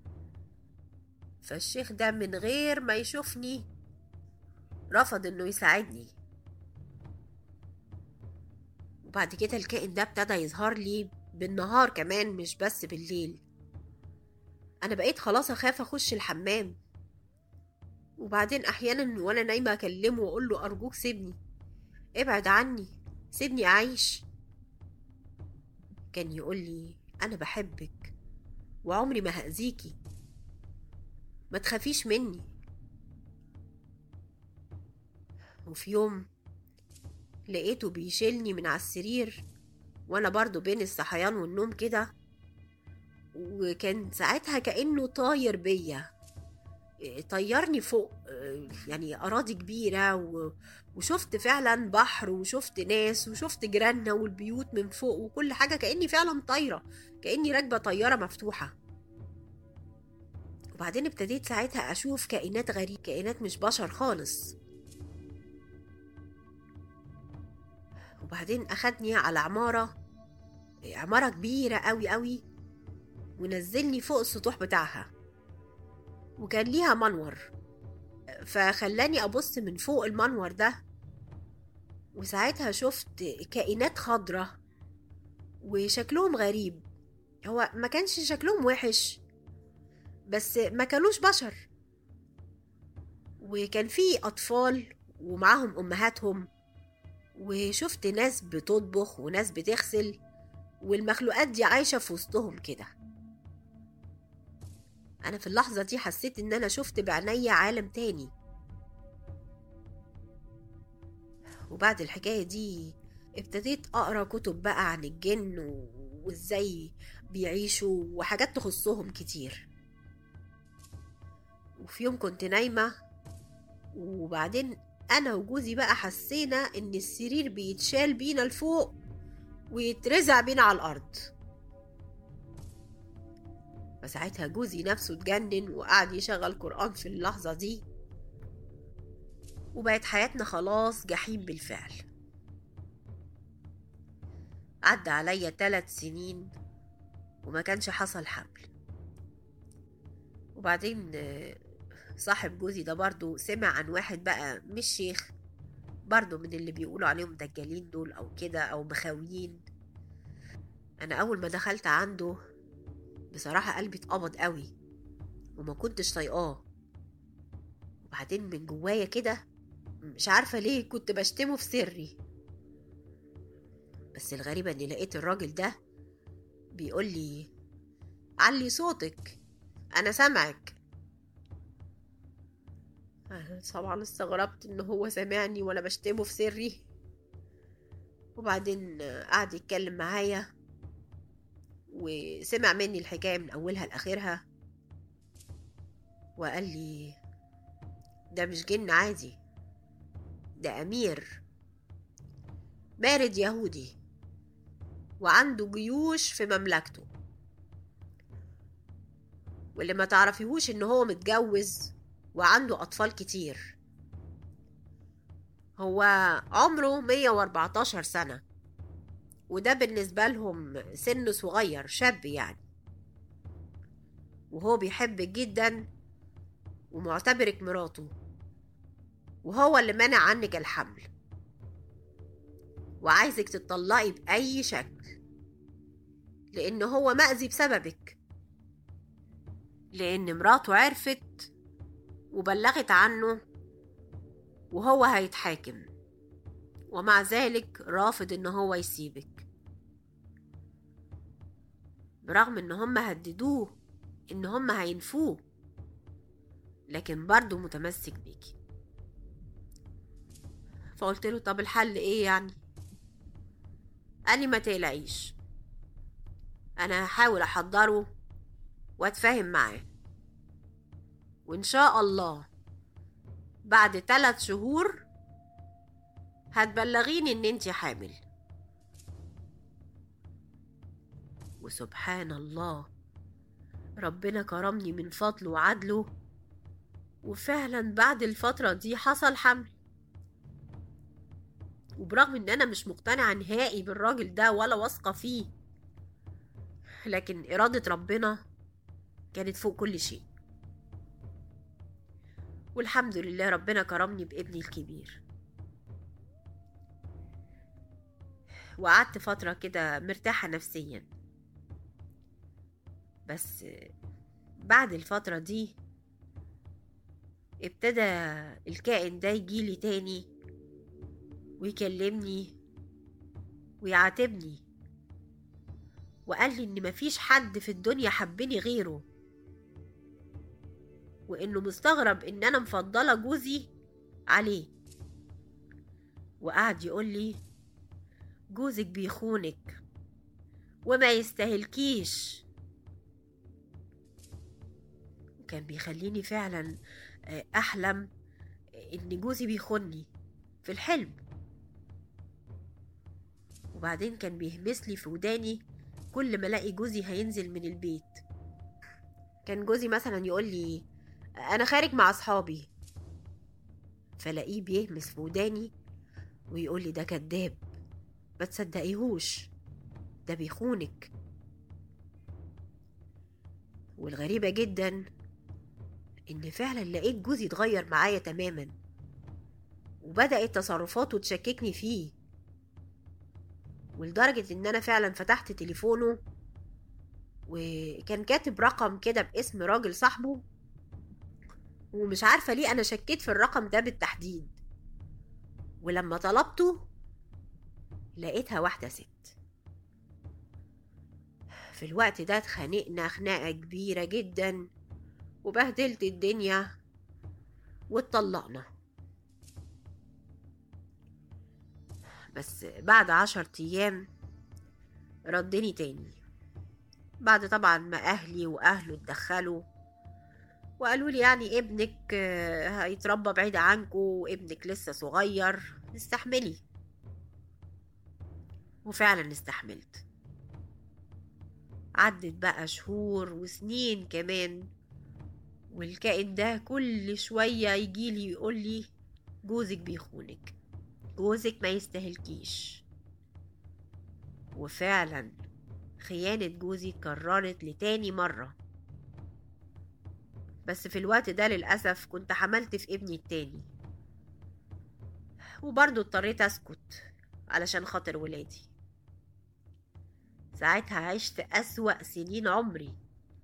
[SPEAKER 1] فالشيخ ده من غير ما يشوفني رفض انه يساعدني وبعد كده الكائن ده ابتدى يظهر لي بالنهار كمان مش بس بالليل انا بقيت خلاص اخاف اخش الحمام وبعدين احيانا وانا نايمه اكلمه واقول له ارجوك سيبني ابعد عني سيبني اعيش كان يقول لي انا بحبك وعمري ما هاذيكي ما تخافيش مني وفي يوم لقيته بيشيلني من على السرير وانا برضو بين الصحيان والنوم كده وكان ساعتها كأنه طاير بيا إيه، طيرني فوق إيه، يعني أراضي كبيرة و... وشفت فعلا بحر وشفت ناس وشفت جيراننا والبيوت من فوق وكل حاجة كأني فعلا طايرة كأني راكبة طيارة مفتوحة وبعدين ابتديت ساعتها أشوف كائنات غريبة كائنات مش بشر خالص وبعدين أخدني على عمارة عمارة كبيرة أوي أوي ونزلني فوق السطوح بتاعها وكان ليها منور فخلاني أبص من فوق المنور ده وساعتها شفت كائنات خضرة وشكلهم غريب هو ما كانش شكلهم وحش بس ما كانوش بشر وكان في أطفال ومعاهم أمهاتهم وشفت ناس بتطبخ وناس بتغسل والمخلوقات دي عايشة في وسطهم كده أنا في اللحظة دي حسيت إن أنا شفت بعينيا عالم تاني وبعد الحكاية دي ابتديت أقرأ كتب بقى عن الجن و- وإزاي بيعيشوا وحاجات تخصهم كتير وفي يوم كنت نايمة وبعدين أنا وجوزي بقى حسينا إن السرير بيتشال بينا لفوق ويترزع بينا على الأرض فساعتها جوزي نفسه اتجنن وقعد يشغل قرآن في اللحظة دي وبقت حياتنا خلاص جحيم بالفعل عدى عليا ثلاث سنين وما كانش حصل حمل وبعدين آه، صاحب جوزي ده برضو سمع عن واحد بقى مش شيخ برضو من اللي بيقولوا عليهم دجالين دول او كده او مخاويين انا اول ما دخلت عنده بصراحة قلبي اتقبض قوي وما كنتش طايقاه وبعدين من جوايا كده مش عارفة ليه كنت بشتمه في سري بس الغريبة اني لقيت الراجل ده بيقول لي علي صوتك انا سامعك أنا طبعا استغربت ان هو سامعني وانا بشتمه في سري وبعدين قعد يتكلم معايا وسمع مني الحكاية من أولها لآخرها وقال لي ده مش جن عادي ده أمير مارد يهودي وعنده جيوش في مملكته واللي ما تعرفيهوش ان هو متجوز وعنده أطفال كتير هو عمره 114 سنة وده بالنسبة لهم سن صغير شاب يعني وهو بيحبك جدا ومعتبرك مراته وهو اللي منع عنك الحمل وعايزك تطلقي بأي شكل لأن هو مأذي بسببك لأن مراته عرفت وبلغت عنه وهو هيتحاكم ومع ذلك رافض ان هو يسيبك برغم ان هم هددوه ان هم هينفوه لكن برضه متمسك بيكي فقلت له طب الحل ايه يعني قال لي ما تقلقيش انا هحاول احضره واتفاهم معاه وان شاء الله بعد ثلاث شهور هتبلغيني ان انتي حامل وسبحان الله ربنا كرمني من فضله وعدله وفعلا بعد الفترة دي حصل حمل وبرغم ان انا مش مقتنعة نهائي بالراجل ده ولا واثقة فيه لكن ارادة ربنا كانت فوق كل شيء والحمد لله ربنا كرمني بابني الكبير وقعدت فترة كده مرتاحة نفسيا بس بعد الفترة دي ابتدى الكائن ده يجيلي تاني ويكلمني ويعاتبني وقال لي ان مفيش حد في الدنيا حبني غيره وانه مستغرب ان انا مفضله جوزي عليه وقعد يقول لي جوزك بيخونك وما يستاهلكيش وكان بيخليني فعلا آه، احلم ان جوزي بيخوني في الحلم وبعدين كان بيهمس لي في وداني كل ما الاقي جوزي هينزل من البيت كان جوزي مثلا يقول لي انا خارج مع اصحابي فلاقيه بيهمس في وداني ويقول لي ده كذاب ما تصدقيهوش ده بيخونك والغريبة جدا ان فعلا لقيت جوزي اتغير معايا تماما وبدأت تصرفاته تشككني فيه ولدرجة ان انا فعلا فتحت تليفونه وكان كاتب رقم كده باسم راجل صاحبه ومش عارفة ليه أنا شكيت في الرقم ده بالتحديد ولما طلبته لقيتها واحدة ست في الوقت ده اتخانقنا خناقة كبيرة جدا وبهدلت الدنيا واتطلقنا بس بعد عشر أيام ردني تاني بعد طبعا ما أهلي وأهله اتدخلوا وقالوا لي يعني ابنك آه، هيتربى بعيد عنكو وابنك لسه صغير استحملي وفعلا استحملت عدت بقى شهور وسنين كمان والكائن ده كل شوية يجيلي يقولي جوزك بيخونك جوزك ما يستهلكيش وفعلا خيانة جوزي اتكررت لتاني مرة بس في الوقت ده للأسف كنت حملت في ابني التاني وبرضه اضطريت أسكت علشان خاطر ولادي ساعتها عشت أسوأ سنين عمري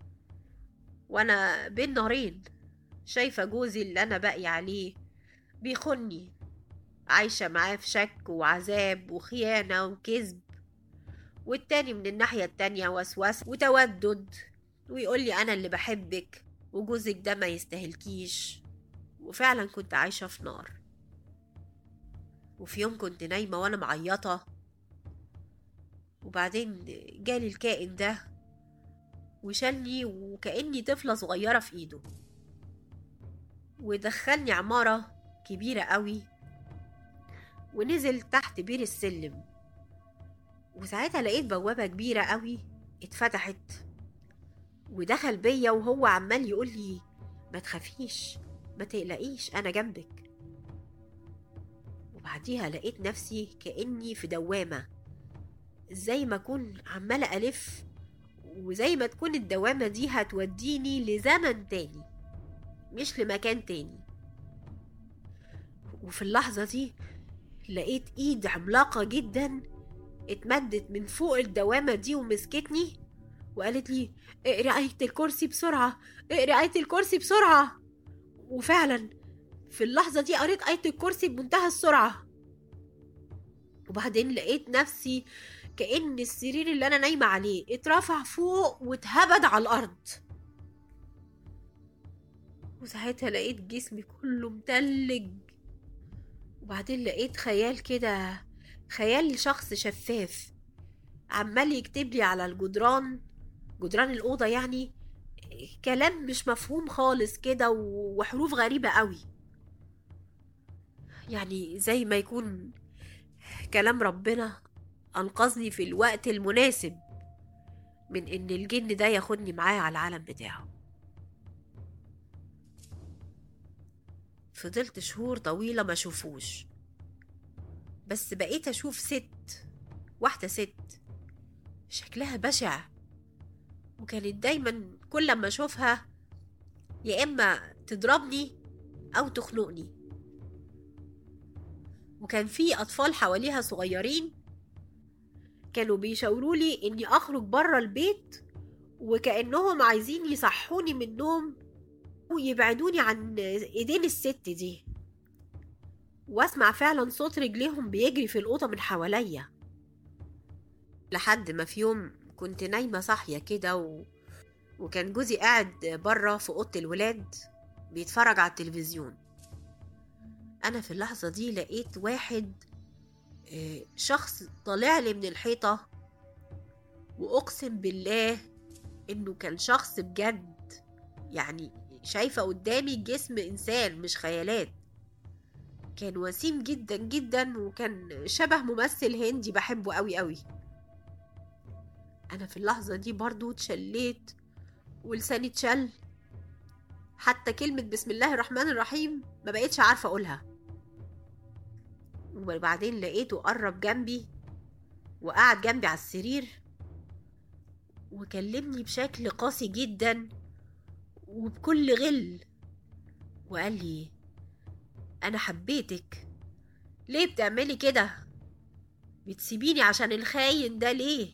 [SPEAKER 1] وأنا بين نارين شايفة جوزي اللي أنا باقي عليه بيخني عايشة معاه في شك وعذاب وخيانة وكذب والتاني من الناحية التانية وسوس وتودد ويقول لي أنا اللي بحبك وجوزك ده ما يستهلكيش وفعلا كنت عايشة في نار وفي يوم كنت نايمة وأنا معيطة وبعدين جالي الكائن ده وشالني وكأني طفلة صغيرة في إيده ودخلني عمارة كبيرة قوي ونزل تحت بير السلم وساعتها لقيت بوابة كبيرة قوي اتفتحت ودخل بيا وهو عمال يقول لي ما تخافيش ما تقلقيش انا جنبك وبعديها لقيت نفسي كاني في دوامه زي ما اكون عماله الف وزي ما تكون الدوامه دي هتوديني لزمن تاني مش لمكان تاني وفي اللحظه دي لقيت ايد عملاقه جدا اتمدت من فوق الدوامه دي ومسكتني وقالت لي اقري آية الكرسي بسرعة اقري آية الكرسي بسرعة وفعلا في اللحظة دي قريت آية الكرسي بمنتهى السرعة وبعدين لقيت نفسي كأن السرير اللي أنا نايمة عليه اترفع فوق واتهبد على الأرض وساعتها لقيت جسمي كله متلج وبعدين لقيت خيال كده خيال شخص شفاف عمال يكتب لي على الجدران جدران الأوضة يعني كلام مش مفهوم خالص كده وحروف غريبة قوي يعني زي ما يكون كلام ربنا أنقذني في الوقت المناسب من إن الجن ده ياخدني معاه على العالم بتاعه فضلت شهور طويلة ما أشوفوش بس بقيت أشوف ست واحدة ست شكلها بشع وكانت دايما كل لما اشوفها يا اما تضربني او تخنقني وكان في اطفال حواليها صغيرين كانوا بيشاوروا لي اني اخرج بره البيت وكانهم عايزين يصحوني من النوم ويبعدوني عن ايدين الست دي واسمع فعلا صوت رجليهم بيجري في الاوضه من حواليا لحد ما في يوم كنت نايمة صاحية كده و... وكان جوزي قاعد بره في أوضة الولاد بيتفرج على التلفزيون أنا في اللحظة دي لقيت واحد آه، شخص طالع لي من الحيطة وأقسم بالله إنه كان شخص بجد يعني شايفة قدامي جسم إنسان مش خيالات كان وسيم جدا جدا وكان شبه ممثل هندي بحبه قوي قوي أنا في اللحظة دي برضو اتشليت ولساني اتشل حتى كلمة بسم الله الرحمن الرحيم ما بقيتش عارفة أقولها وبعدين لقيته قرب جنبي وقعد جنبي على السرير وكلمني بشكل قاسي جدا وبكل غل وقال لي أنا حبيتك ليه بتعملي كده بتسيبيني عشان الخاين ده ليه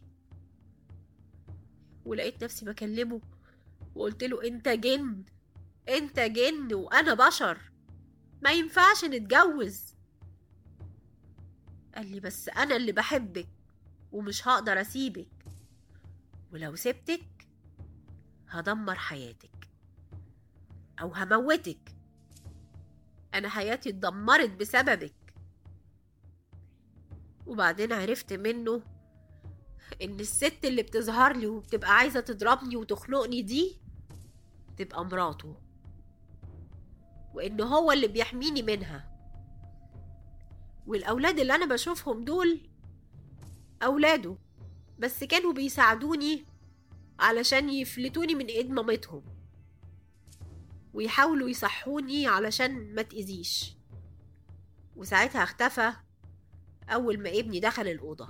[SPEAKER 1] ولقيت نفسي بكلمه وقلت له انت جن انت جن وانا بشر ما ينفعش نتجوز قال لي بس انا اللي بحبك ومش هقدر اسيبك ولو سبتك هدمر حياتك او هموتك انا حياتي اتدمرت بسببك وبعدين عرفت منه ان الست اللي بتظهر لي وبتبقى عايزة تضربني وتخنقني دي تبقى مراته وان هو اللي بيحميني منها والاولاد اللي انا بشوفهم دول اولاده بس كانوا بيساعدوني علشان يفلتوني من ايد مامتهم ويحاولوا يصحوني علشان ما تأذيش وساعتها اختفى أول ما ابني دخل الأوضة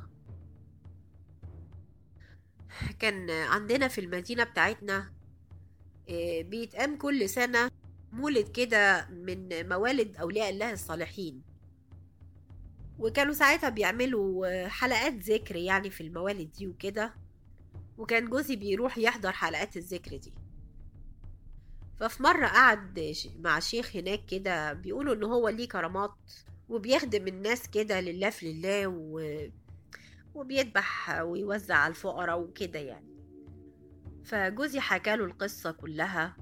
[SPEAKER 1] كان عندنا في المدينة بتاعتنا آه، بيتقام كل سنة مولد كده من موالد أولياء الله الصالحين وكانوا ساعتها بيعملوا آه، حلقات ذكر يعني في الموالد دي وكده وكان جوزي بيروح يحضر حلقات الذكر دي ففي مرة قعد ش- مع شيخ هناك كده بيقولوا ان هو ليه كرامات وبيخدم الناس كده لله في لله و... وبيذبح ويوزع على الفقراء وكده يعني فجوزي حكاله القصة كلها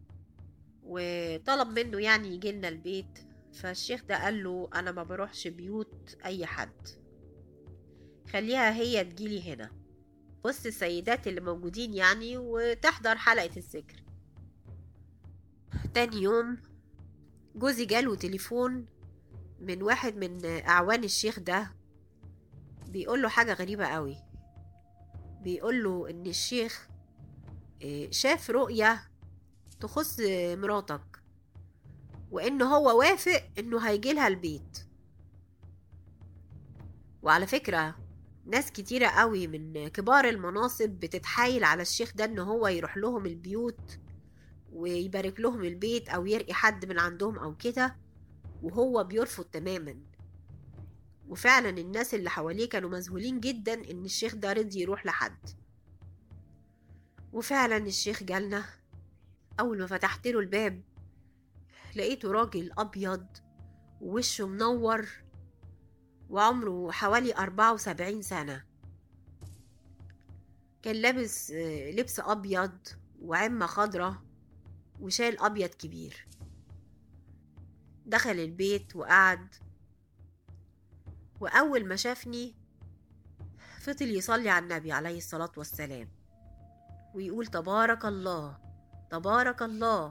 [SPEAKER 1] وطلب منه يعني يجيلنا البيت فالشيخ ده قال له انا ما بروحش بيوت اي حد خليها هي تجيلي هنا وسط السيدات اللي موجودين يعني وتحضر حلقة الذكر تاني يوم جوزي جاله تليفون من واحد من أعوان الشيخ ده بيقول له حاجة غريبة قوي بيقول له إن الشيخ إيه، شاف رؤية تخص مراتك وإن هو وافق إنه هيجيلها البيت وعلى فكرة ناس كتيرة قوي من كبار المناصب بتتحايل على الشيخ ده إن هو يروح لهم البيوت ويبارك لهم البيت أو يرقي حد من عندهم أو كده وهو بيرفض تماما وفعلا الناس اللي حواليه كانوا مذهولين جدا إن الشيخ ده رضي يروح لحد وفعلا الشيخ جالنا أول ما فتحت له الباب لقيته راجل أبيض ووشه منور وعمره حوالي أربعة وسبعين سنة كان لابس آه، لبس أبيض وعمة خضرة وشال أبيض كبير دخل البيت وقعد وأول ما شافني فضل يصلي على النبي عليه الصلاة والسلام ويقول تبارك الله تبارك الله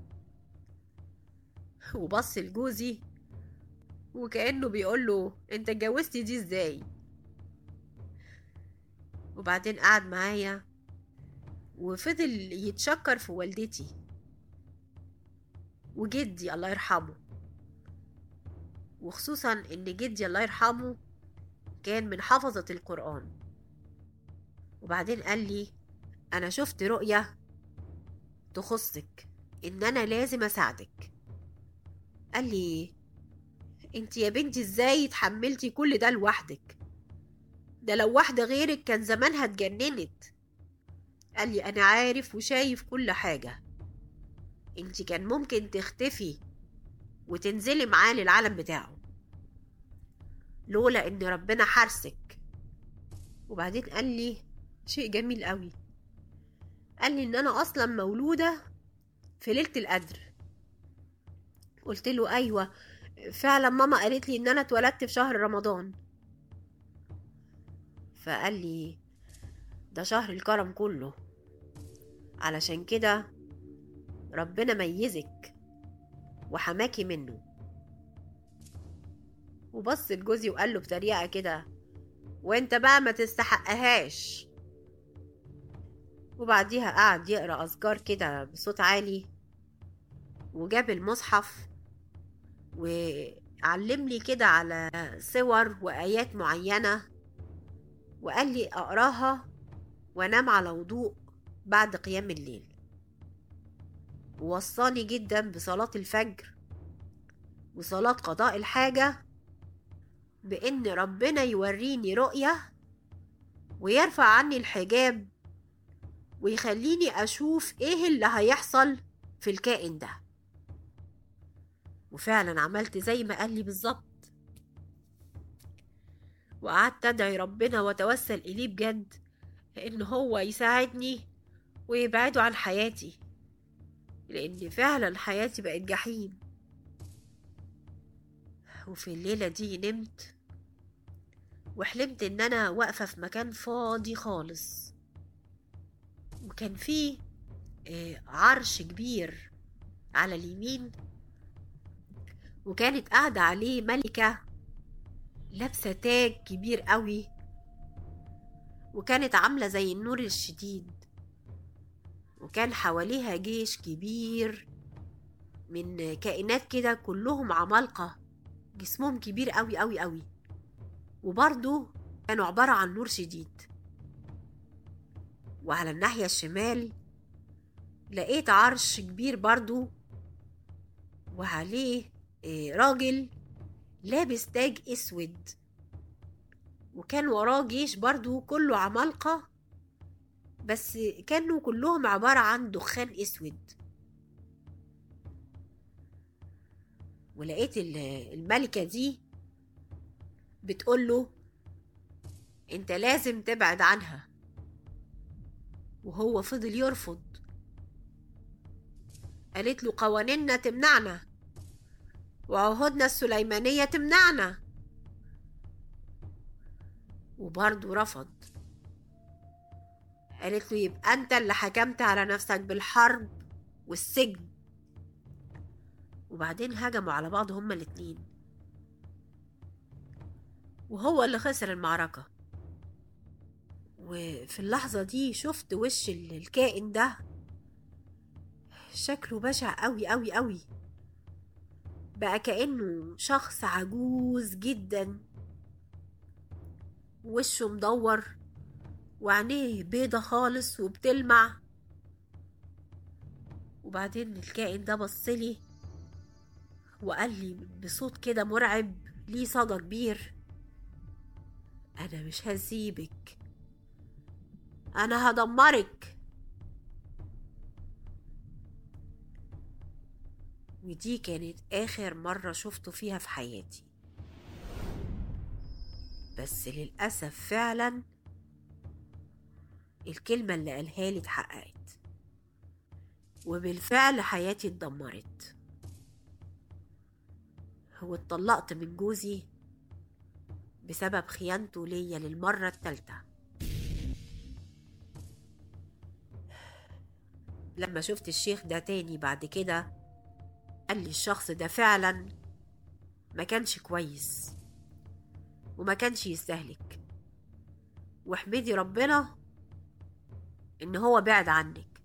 [SPEAKER 1] وبص لجوزي وكأنه بيقول له انت اتجوزتي دي ازاي وبعدين قعد معايا وفضل يتشكر في والدتي وجدي الله يرحمه وخصوصا ان جدي الله يرحمه كان من حفظة القرآن وبعدين قال لي انا شفت رؤية تخصك ان انا لازم اساعدك قال لي انت يا بنتي ازاي اتحملتي كل ده لوحدك ده لو واحدة غيرك كان زمانها اتجننت قال لي انا عارف وشايف كل حاجة انت كان ممكن تختفي وتنزلي معاه للعالم بتاعه لولا ان ربنا حرسك وبعدين قال لي شيء جميل قوي قال لي ان انا اصلا مولودة في ليلة القدر قلت له ايوه فعلا ماما قالت لي ان انا اتولدت في شهر رمضان فقال لي ده شهر الكرم كله علشان كده ربنا ميزك وحماكي منه وبص لجوزي وقال له بطريقة كده وانت بقى ما تستحقهاش وبعديها قعد يقرأ أذكار كده بصوت عالي وجاب المصحف وعلم لي كده على صور وآيات معينة وقال لي أقراها وأنام على وضوء بعد قيام الليل ووصاني جدا بصلاة الفجر وصلاة قضاء الحاجة بإن ربنا يوريني رؤية ويرفع عني الحجاب ويخليني أشوف إيه اللي هيحصل في الكائن ده وفعلا عملت زي ما قال لي بالظبط وقعدت أدعي ربنا وأتوسل إليه بجد إن هو يساعدني ويبعده عن حياتي لأن فعلا حياتي بقت جحيم وفي الليلة دي نمت وحلمت ان انا واقفة في مكان فاضي خالص وكان فيه آه، عرش كبير على اليمين وكانت قاعدة عليه ملكة لابسة تاج كبير قوي وكانت عاملة زي النور الشديد وكان حواليها جيش كبير من كائنات كده كلهم عمالقة جسمهم كبير قوي قوي قوي وبرضه كانوا عبارة عن نور شديد وعلى الناحية الشمال لقيت عرش كبير برضه وعليه آه، راجل لابس تاج اسود وكان وراه جيش برضو كله عمالقة بس كانوا كلهم عبارة عن دخان اسود ولقيت ال- الملكة دي بتقوله انت لازم تبعد عنها وهو فضل يرفض قالت له قوانيننا تمنعنا وعهودنا السليمانية تمنعنا وبرضه رفض قالت له يبقى انت اللي حكمت على نفسك بالحرب والسجن وبعدين هجموا على بعض هما الاتنين وهو اللي خسر المعركة وفي اللحظة دي شفت وش ال- الكائن ده شكله بشع قوي قوي قوي بقى كأنه شخص عجوز جدا وشه مدور وعينيه بيضة خالص وبتلمع وبعدين الكائن ده بصلي وقال لي بصوت كده مرعب ليه صدى كبير انا مش هسيبك انا هدمرك ودي كانت اخر مرة شفته فيها في حياتي بس للأسف فعلا الكلمة اللي قالها لي اتحققت وبالفعل حياتي اتدمرت هو اتطلقت من جوزي بسبب خيانته ليا للمرة التالتة لما شفت الشيخ ده تاني بعد كده قال لي الشخص ده فعلا ما كانش كويس وما كانش يستهلك واحمدي ربنا ان هو بعد عنك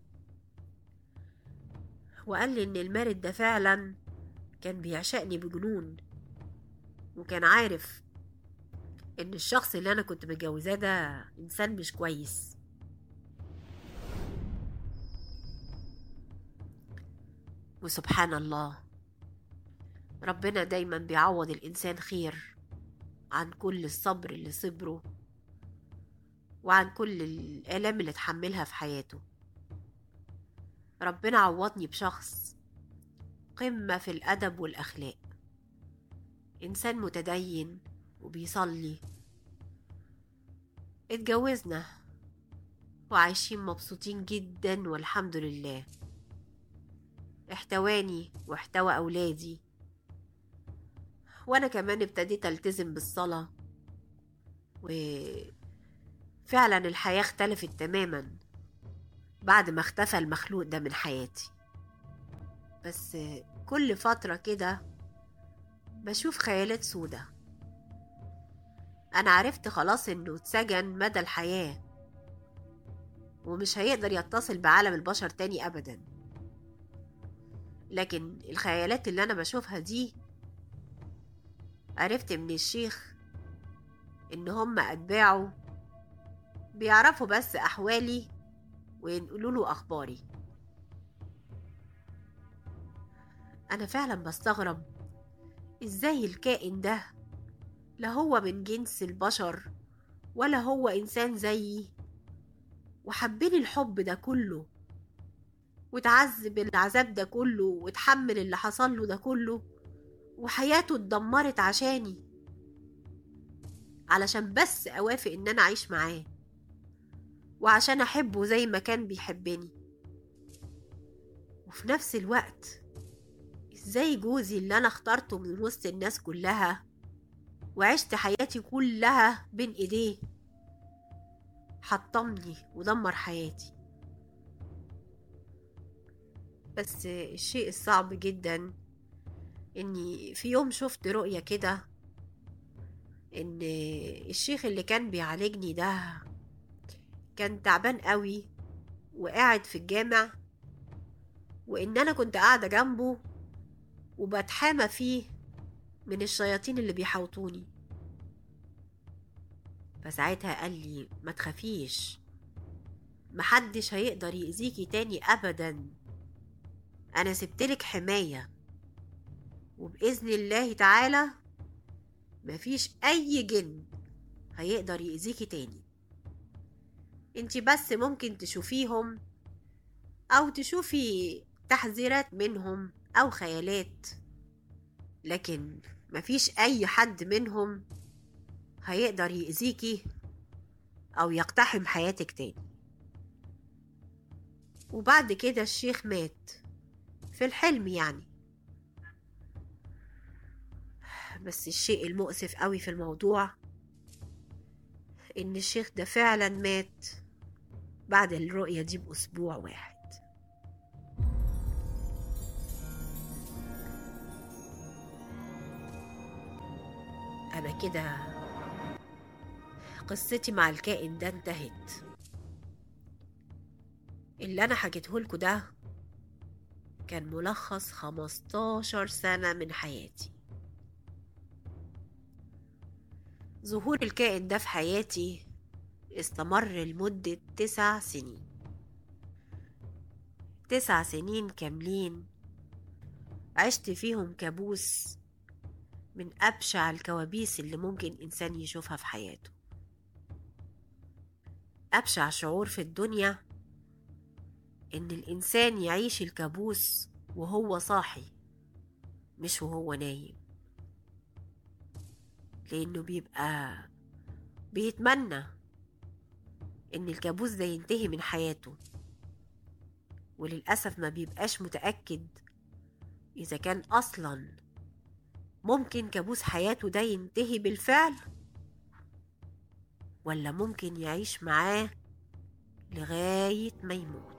[SPEAKER 1] وقال لي ان المارد ده فعلا كان بيعشقني بجنون وكان عارف ان الشخص اللي انا كنت متجوزاه ده انسان مش كويس وسبحان الله ربنا دايما بيعوض الانسان خير عن كل الصبر اللي صبره وعن كل الآلام اللي اتحملها في حياته ربنا عوضني بشخص قمة في الأدب والأخلاق إنسان متدين وبيصلي اتجوزنا وعايشين مبسوطين جدا والحمد لله احتواني واحتوى أولادي وأنا كمان ابتديت ألتزم بالصلاة وفعلا الحياة اختلفت تماما بعد ما اختفى المخلوق ده من حياتي بس كل فترة كده بشوف خيالات سودة أنا عرفت خلاص إنه اتسجن مدى الحياة ومش هيقدر يتصل بعالم البشر تاني أبدا لكن الخيالات اللي أنا بشوفها دي عرفت من الشيخ إن هم أتباعه بيعرفوا بس أحوالي وينقلوا له أخباري أنا فعلا بستغرب إزاي الكائن ده لا هو من جنس البشر ولا هو إنسان زيي وحبني الحب ده كله وتعذب العذاب ده كله وتحمل اللي حصل له ده كله وحياته اتدمرت عشاني علشان بس أوافق إن أنا أعيش معاه وعشان أحبه زي ما كان بيحبني وفي نفس الوقت ازاي جوزي اللي أنا اخترته من وسط الناس كلها وعشت حياتي كلها بين ايديه حطمني ودمر حياتي بس الشيء الصعب جدا اني في يوم شفت رؤية كده ان الشيخ اللي كان بيعالجني ده كان تعبان قوي وقاعد في الجامع وان انا كنت قاعدة جنبه وبتحامى فيه من الشياطين اللي بيحوطوني فساعتها قال لي ما تخافيش محدش هيقدر يأذيكي تاني أبدا أنا سبتلك حماية وبإذن الله تعالى مفيش أي جن هيقدر يأذيكي تاني انتي بس ممكن تشوفيهم أو تشوفي تحذيرات منهم أو خيالات لكن مفيش أي حد منهم هيقدر يأذيكي أو يقتحم حياتك تاني وبعد كده الشيخ مات في الحلم يعني بس الشيء المؤسف قوي في الموضوع إن الشيخ ده فعلا مات بعد الرؤية دي بأسبوع واحد أنا كده قصتي مع الكائن ده انتهت اللي أنا حكيتهولكوا ده كان ملخص خمستاشر سنة من حياتي ظهور الكائن ده في حياتي استمر لمدة تسع سنين تسع سنين كاملين عشت فيهم كابوس من أبشع الكوابيس اللي ممكن إنسان يشوفها في حياته أبشع شعور في الدنيا إن الإنسان يعيش الكابوس وهو صاحي مش وهو نايم لأنه بيبقى بيتمنى إن الكابوس ده ينتهي من حياته وللأسف ما بيبقاش متأكد إذا كان أصلا ممكن كابوس حياته ده ينتهي بالفعل ولا ممكن يعيش معاه لغاية ما يموت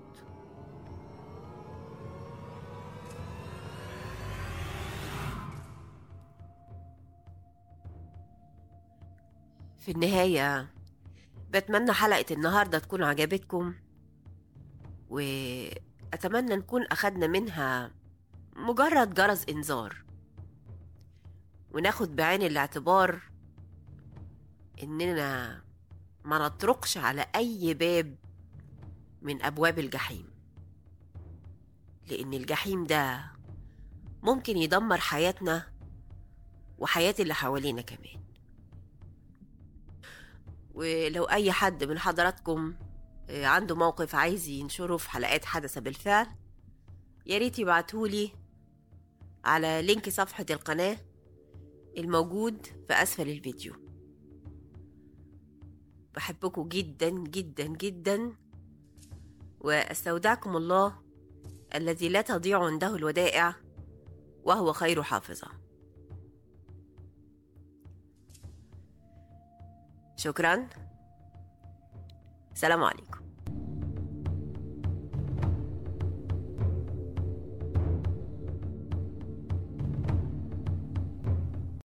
[SPEAKER 1] في النهاية بتمنى حلقة النهاردة تكون عجبتكم وأتمنى نكون أخدنا منها مجرد جرس إنذار وناخد بعين الاعتبار إننا ما نطرقش على أي باب من أبواب الجحيم لأن الجحيم ده ممكن يدمر حياتنا وحياة اللي حوالينا كمان ولو أي حد من حضراتكم عنده موقف عايز ينشره في حلقات حدث بالفعل ياريت يبعتولي على لينك صفحة القناة الموجود في أسفل الفيديو بحبكم جدا جدا جدا واستودعكم الله الذي لا تضيع عنده الودائع وهو خير حافظه شكرا سلام عليكم